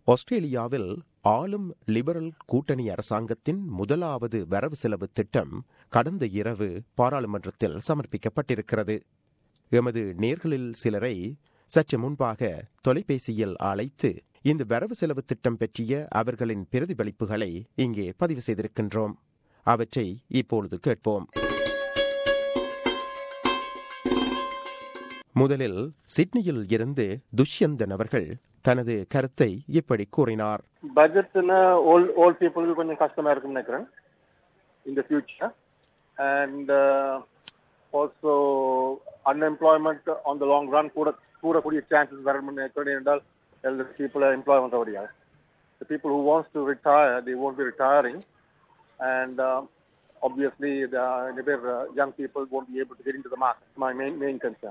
ஆஸ்திரேலியாவில் ஆளும் லிபரல் கூட்டணி அரசாங்கத்தின் முதலாவது வரவு செலவு திட்டம் கடந்த இரவு பாராளுமன்றத்தில் சமர்ப்பிக்கப்பட்டிருக்கிறது எமது நேர்களில் சிலரை சற்று முன்பாக தொலைபேசியில் அழைத்து இந்த வரவு செலவு திட்டம் பற்றிய அவர்களின் பிரதிபலிப்புகளை இங்கே பதிவு செய்திருக்கின்றோம் அவற்றை இப்பொழுது கேட்போம் முதலில் சிட்னியில் இருந்து துஷ்யந்தன் அவர்கள் தனது கருத்தை இப்படி கூறினார் பட்ஜெட்னா ஓல்ட் ஓல்ட் பீப்புளுக்கு கொஞ்சம் கஷ்டமா இருக்கும்னு நினைக்கிறேன் இந்த future and also unemployment on the long run கூட கூடக்கூடிய சான்சஸ் வரணும்னு நினைக்கிறேன் என்றால் elderly people employ பண்ற முடியாது the people who wants to retire they won't be retiring and uh, obviously the the uh, young people won't be able to get into the market my main main concern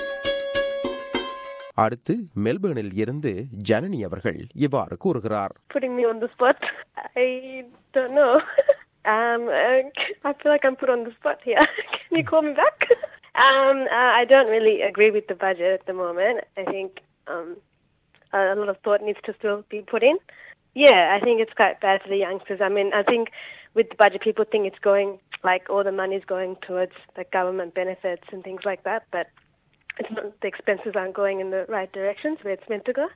அடுத்து மெல்பர்னில் இருந்து ஜனனி அவர்கள் இவ்வாறு கூறுகிறார் putting me on the spot. I don't know. um, uh, I feel like I'm put on the spot here. Can you call me back? um, uh, I don't really agree with the budget at the moment. I think um, a lot of thought needs to still be put in. Yeah, I think it's quite bad for the youngsters. I mean, I think with the budget, people think it's going like all the money's going towards the government benefits and things like that, but it's not, the expenses aren't going in the right directions where it's meant to go.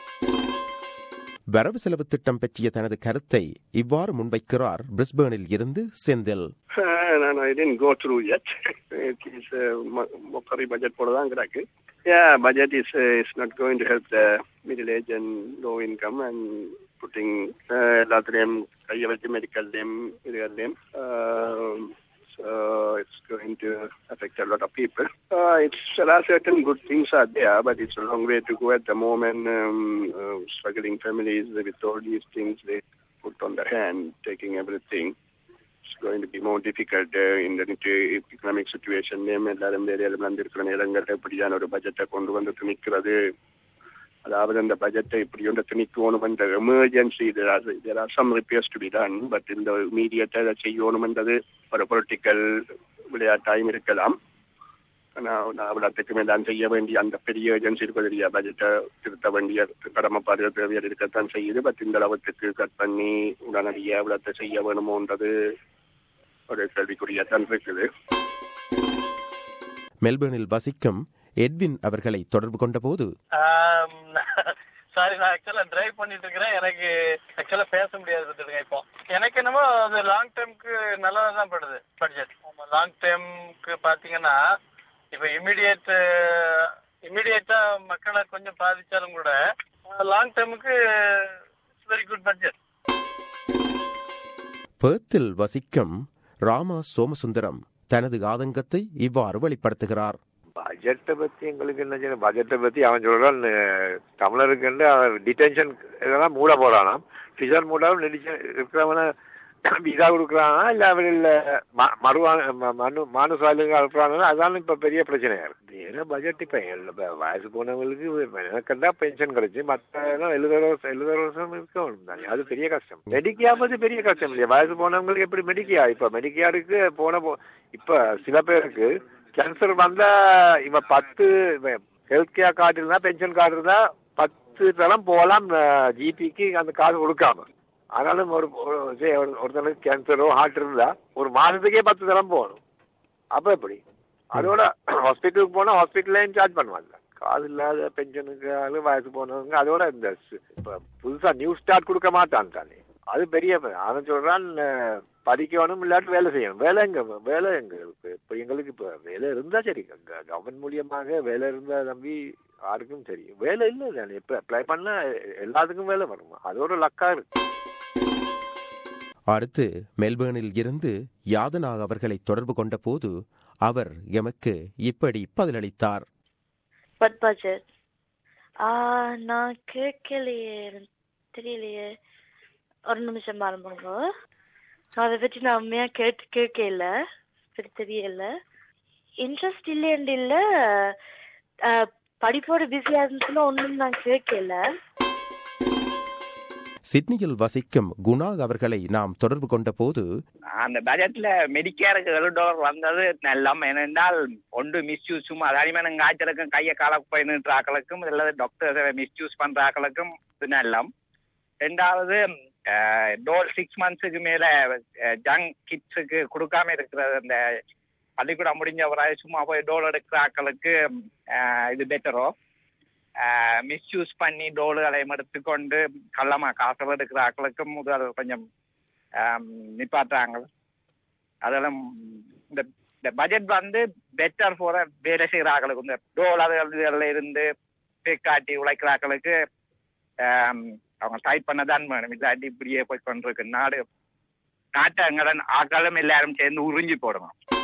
வரவு செலவு திட்டம் பற்றிய தனது கருத்தை இவ்வாறு முன்வைக்கிறார் பிரிஸ்பேனில் இருந்து Senthil Uh, no, no, I didn't go through yet. it is uh, mo- mockery budget போல தான் கிடக்கு. Yeah, budget is uh, is not going to help the middle age and low income and putting uh, எல்லாத்துலயும் கையை வச்சு மெடிக்கல்லையும் இதுகள்லையும் um, so it's going to affect a lot of people. Uh, it's there are certain good things are there, but it's a long way to go at the moment. Um, uh, struggling families with all these things they put on their hand, taking everything. it's going to be more difficult uh, in the nit- economic situation நேம் எல்லாரும் வேலையில வந்திருக்கிற நேரங்கள்ல இப்படியான ஒரு பட்ஜெட்டை கொண்டு வந்து திணிக்கிறது அதாவது அந்த பட்ஜெட்டை இப்படி ஒன்று திணிக்கணும் என்ற emergency there are some repairs to be done but இந்த இமீடியட்டா அதை செய்யணும்ன்றது ஒரு பொலிட்டிக்கல் விளையாட்டாயும் இருக்கலாம் நான் நான் அவ்வளோத்துக்குமே தான் செய்ய வேண்டிய அந்த பெரிய ஏஜென்சி இருக்கிற பட்ஜெட்டை திருத்த வேண்டிய கடமைப்பாடுகள் தேவையாக இருக்கத்தான் செய்யுது பட் இந்த அளவுக்கு கட் பண்ணி உடனடியாக அவ்வளோத்தை செய்ய வேணுமோன்றது ஒரு கேள்விக்குறியா தான் இருக்குது மெல்பர்னில் வசிக்கும் எட்வின் அவர்களை தொடர்பு கொண்டபோது சாரி நான் ஆக்சுவலா டிரைவ் பண்ணிட்டு இருக்கிறேன் எனக்கு ஆக்சுவலா பேச முடியாது பார்த்துருங்க இப்போ எனக்கு என்னமோ அது லாங் டேர்ம்க்கு நல்லதா தான் படுது பட்ஜெட் லாங் டேர்ம்க்கு பாத்தீங்கன்னா இப்ப இமிடியேட் இமிடியேட்டா மக்களை கொஞ்சம் பாதிச்சாலும் கூட லாங் டேர்முக்கு வெரி குட் பட்ஜெட் பேர்த்தில் வசிக்கும் ராமா சோமசுந்தரம் தனது ஆதங்கத்தை இவ்வாறு வெளிப்படுத்துகிறார் பட்ஜெட்டை பத்தி எங்களுக்கு என்ன செய்யணும் பட்ஜெட்டை பத்தி அவன் சொல்றான் அஹ், தமிழருக்கு அவன் டிடென்ஷன் இதெல்லாம் மூட போறானாம் ஃபிஷர் மூடாவும் நெடிச்சு இருக்கிறவன விசா கொடுக்குறானா இல்ல அவர்கள் ம- மறுவா ம- மனு மானுசாலுங்க அனுப்புறாங்க அதான் இப்ப பெரிய பிரச்சனையா இருக்கு ஏன்னா பட்ஜெட் இப்ப எல்லா- இப்ப வயசு போனவங்களுக்கு எனக்குண்டா பென்ஷன் கிடைச்சு மத்த எல்லாம் எழுபது வருஷம் எழுபது வருஷம் இருக்கணும் தானே அது பெரிய கஷ்டம் மெடிக்கியா பத்தி பெரிய கஷ்டம் இல்லையா வயசு போனவங்களுக்கு எப்படி மெடிக்கியா இப்ப மெடிக்கியாருக்கு போன போ இப்ப சில பேருக்கு கேன்சர் வந்தா இவ பத்து ஹெல்த் கேர் கார்டு இருந்தா பென்ஷன் கார்டு இருந்தா பத்து தரம் போகலாம் ஜிபிக்கு அந்த கார்டு கொடுக்காம ஆனாலும் ஒரு ஒரு- சரி, ஒரு- ஒருத்தனுக்கு கேன்சரோ ஹார்ட் இருந்தா ஒரு மாசத்துக்கே பத்து தரம் போகணும் அப்ப எப்படி அதோட ஹாஸ்பிட்டலுக்கு போனா ஹாஸ்பிட்டல்லையும் சார்ஜ் பண்ணுவாங்க காசு இல்லாத பென்ஷனுக்கு ஆளு வயசு போனவங்க அதோட இந்த ஸ்- இப்ப புதுசா நியூ ஸ்டார்ட் கொடுக்க மாட்டான் தானே அது பெரிய ப- அவன் சொல்றான் அஹ், படிக்கணும் இல்லாட்டி வேலை செய்யணும் வேலை எங்க வேலை எங்க இருக்கு இப்ப எங்களுக்கு இப்ப வேலை இருந்தா சரி கவர்மெண்ட் மூலியமாக வேலை இருந்தா தம்பி யாருக்கும் சரி வேலை இல்லை தானே இப்ப அப்ளை பண்ணா எல்லாத்துக்கும் வேலை வரும் அதோட லக்கா இருக்கு அடுத்து மெல்பர்னில் இருந்து யாதனா அவர்களை தொடர்பு கொண்ட போது அவர் எமக்கு இப்படி பதிலளித்தார் What budget? ஆ நான் கேட்கலையே எனக்கு தெரியலையே ஒரு நிமிஷம் பாருங்க அதை பற்றி நான் உண்மையா கேட்டு கேட்கல சரி தெரியல இன்ட்ரெஸ்ட் இல்லைன்னு இல்ல ஆ, படிப்போட பிஸியா இருந்துச்சுன்னா ஒன்றும் நான் கேட்கல சிட்னியில் வசிக்கும் குணா அவர்களை நாம் தொடர்பு கொண்ட போது அந்த பட்ஜெட்ல மெடிக்கேருக்கு ஏழு டாலர் வந்தது நல்லம் ஏனென்றால் ஒன்று மிஸ்யூஸும் அதானிமான காய்ச்சலுக்கும் கையை கால போய் நின்ற ஆக்களுக்கும் அல்லது டாக்டர் மிஸ்யூஸ் பண்ற ஆக்களுக்கும் இது நல்லம் ரெண்டாவது டோல் சிக்ஸ் மந்த்ஸுக்கு மேல ஜங் கிட்ஸுக்கு கொடுக்காம இருக்கிறது அந்த பள்ளிக்கூடம் முடிஞ்ச ஒரு சும்மா போய் டோல் எடுக்கிற ஆட்களுக்கு அஹ், இது பெட்டரோ மிஸ்யூஸ் பண்ணி டோலுகளை எடுத்துக்கொண்டு கள்ளமா காசு எடுக்கிற ஆட்களுக்கு முதல் கொஞ்சம் ஆம், நிப்பாட்டுறாங்க அதெல்லாம் இந்த இந்த பட்ஜெட் வந்து பெட்டர் ஃபார் வேலை செய்கிற ஆட்களுக்கு இந்த டோல் அதுல இருந்து காட்டி உழைக்கிற ஆட்களுக்கு ஆம், அவங்க டைட் பண்ணதான் வேணும் இல்லாட்டி இப்படியே போய் கொண்டிருக்கு நாடு நாட்டை எங்கடன் ஆக்களும் எல்லாரும் சேர்ந்து உறிஞ்சி போடணும்